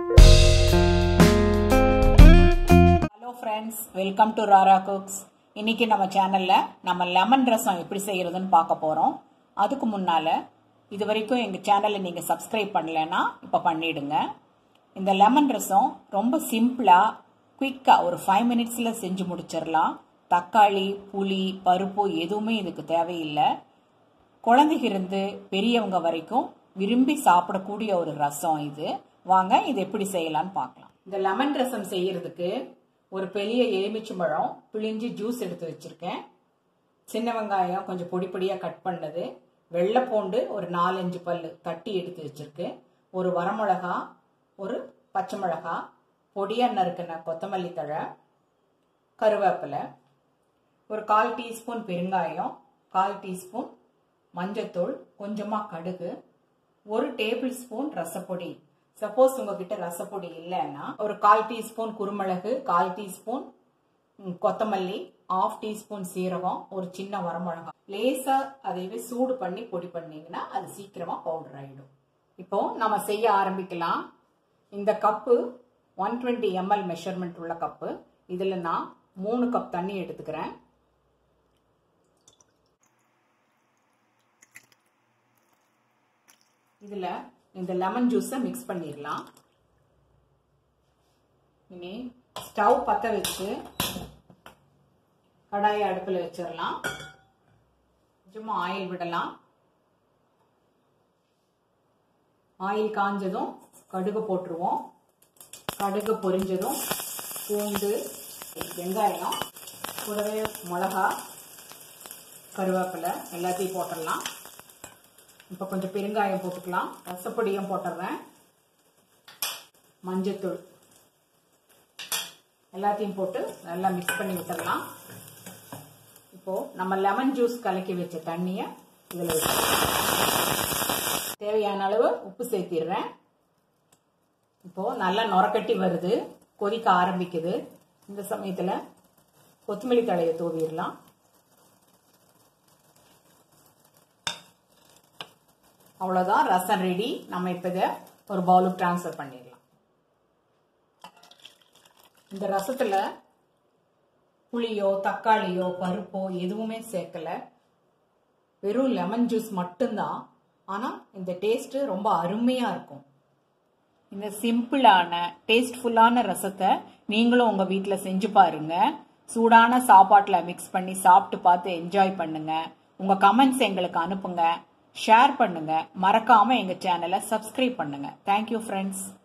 hello friends welcome to Rara cooks இன்னைக்கு நம்ம சேனல்ல நம்ம லெமன் ரசம் எப்படி செய்யறதுன்னு பார்க்க போறோம் அதுக்கு முன்னால இது வரைக்கும் எங்க சேனலை நீங்க சப்ஸ்கிரைப் பண்ணலைன்னா இப்ப பண்ணிடுங்க இந்த லெமன் ரசம் ரொம்ப சிம்பிளா குயிக்கா ஒரு ஃபைவ் மினிட்ஸ்ல செஞ்சு முடிச்சிடலாம் தக்காளி புளி பருப்பு எதுவுமே இதுக்கு தேவையில்லை குழந்தைங்க இருந்து பெரியவங்க வரைக்கும் விரும்பி சாப்பிடக்கூடிய ஒரு ரசம் இது வாங்க இது எப்படி செய்யலாம்னு பார்க்கலாம் இந்த லெமன் ரசம் செய்யறதுக்கு ஒரு பெரிய எலுமிச்சம்பழம் பிழிஞ்சு ஜூஸ் எடுத்து வச்சிருக்கேன் சின்ன வெங்காயம் கொஞ்சம் பொடி பொடியா கட் பண்ணது வெள்ளைப்பூண்டு ஒரு நாலஞ்சு பல்லு தட்டி எடுத்து வச்சிருக்கு ஒரு வரமிளகா ஒரு பச்சை மிளகா பொடியா நறுக்கின கொத்தமல்லி தழை கருவேப்பிலை ஒரு கால் டீஸ்பூன் பெருங்காயம் கால் டீஸ்பூன் மஞ்சத்தூள் கொஞ்சமா கடுகு ஒரு டேபிள் ஸ்பூன் ரசப்பொடி சப்போஸ் உங்ககிட்ட ரசப்பொடி இல்லைன்னா ஒரு கால் டீஸ்பூன் குருமிளகு கால் டீஸ்பூன் கொத்தமல்லி ஆஃப் டீஸ்பூன் சீரகம் ஒரு சின்ன வரமிளகா லேசா அதைவே சூடு பண்ணி பொடி பண்ணீங்கன்னா அது சீக்கிரமா பவுடர் ஆயிடும் இப்போ நம்ம செய்ய ஆரம்பிக்கலாம் இந்த cup one twenty ml measurement உள்ள கப்பு இதுல நான் மூணு கப் தண்ணி எடுத்துக்கிறேன் இதுல இந்த லெமன் ஜூஸை மிக்ஸ் பண்ணிடலாம் இனி ஸ்டவ் பற்ற வச்சு கடாயை அடுப்பில் வச்சிடலாம் கொஞ்சமா ஆயில் விடலாம் ஆயில் காஞ்சதும் கடுகு போட்டுருவோம் கடுகு பொரிஞ்சதும் பூண்டு வெங்காயம் கூடவே மிளகா கருவேப்பிலை எல்லாத்தையும் போட்டுடலாம் இப்போ கொஞ்சம் பெருங்காயம் போட்டுக்கலாம் ரசப்பொடியும் போட்டுடுறேன் மஞ்சத்தூள் எல்லாத்தையும் போட்டு நல்லா மிக்ஸ் பண்ணி விட்டுடலாம் இப்போ நம்ம லெமன் ஜூஸ் கலக்கி வச்ச தண்ணியை இதில் வச்சிடலாம் தேவையான அளவு உப்பு சேர்த்திடுறேன் இப்போ நல்லா நுரக்கட்டி வருது கொதிக்க ஆரம்பிக்குது இந்த சமயத்தில் கொத்தமல்லி தழையை தூவிடலாம் அவ்வளோதான் ரசம் ரெடி நம்ம இப்போ இதை ஒரு பவுலுக்கு ட்ரான்ஸ்ஃபர் பண்ணிடலாம் இந்த ரசத்தில் புளியோ தக்காளியோ பருப்போ எதுவுமே சேர்க்கல வெறும் லெமன் ஜூஸ் மட்டும்தான் ஆனால் இந்த டேஸ்ட்டு ரொம்ப அருமையாக இருக்கும் இந்த சிம்பிளான டேஸ்ட்ஃபுல்லான ரசத்தை நீங்களும் உங்கள் வீட்டில் செஞ்சு பாருங்க சூடான சாப்பாட்டில் மிக்ஸ் பண்ணி சாப்பிட்டு பார்த்து என்ஜாய் பண்ணுங்க உங்கள் கமெண்ட்ஸ் எங்களுக்கு அனுப்புங்க ஷேர் பண்ணுங்க மறக்காம எங்க சேனலை சப்ஸ்கிரைப் பண்ணுங்க தேங்க்யூ ஃப்ரெண்ட்ஸ்